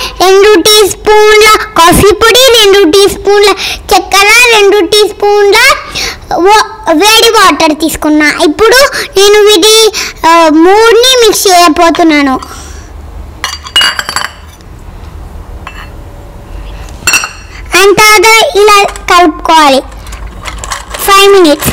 రెండు టీ స్పూన్ల కాఫీ పొడి రెండు టీ స్పూన్ల చక్కెర రెండు టీ స్పూన్ల వా- వేడి వాటర్ తీసుకున్నా ఇప్పుడు నేను ఇది ఆ, మూడుని మిక్స్ చేయబోతున్నాను అండ్ తర్వాత ఇలా కలుపుకోవాలి ఫైవ్ మినిట్స్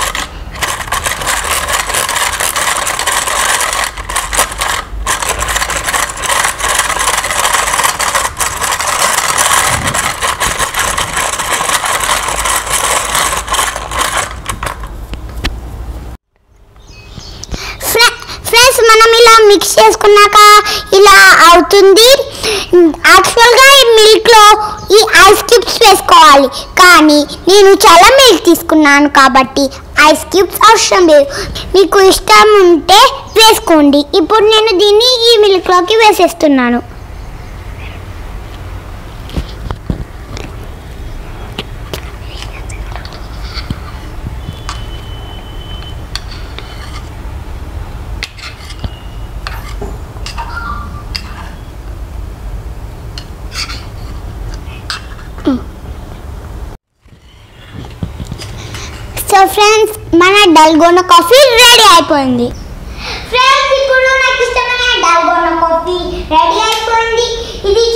ఫ్రెండ్స్ మనం ఇలా మిక్స్ చేసుకున్నాక ఇలా అవుతుంది యాక్చువల్గా ఈ మిల్క్లో ఈ ఐస్ క్యూబ్స్ వేసుకోవాలి కానీ నేను చాలా మిల్క్ తీసుకున్నాను కాబట్టి ఐస్ క్యూబ్స్ అవసరం లేదు మీకు ఇష్టం ఉంటే వేసుకోండి ఇప్పుడు నేను దీన్ని ఈ మిల్క్లోకి వేసేస్తున్నాను సో ఫ్రెండ్స్ మన డల్గోనా కాఫీ రెడీ అయిపోయింది ఫ్రెండ్స్ ఇప్పుడు నాకు ఇష్టమైన డల్గోనా కాఫీ రెడీ అయిపోయింది ఇది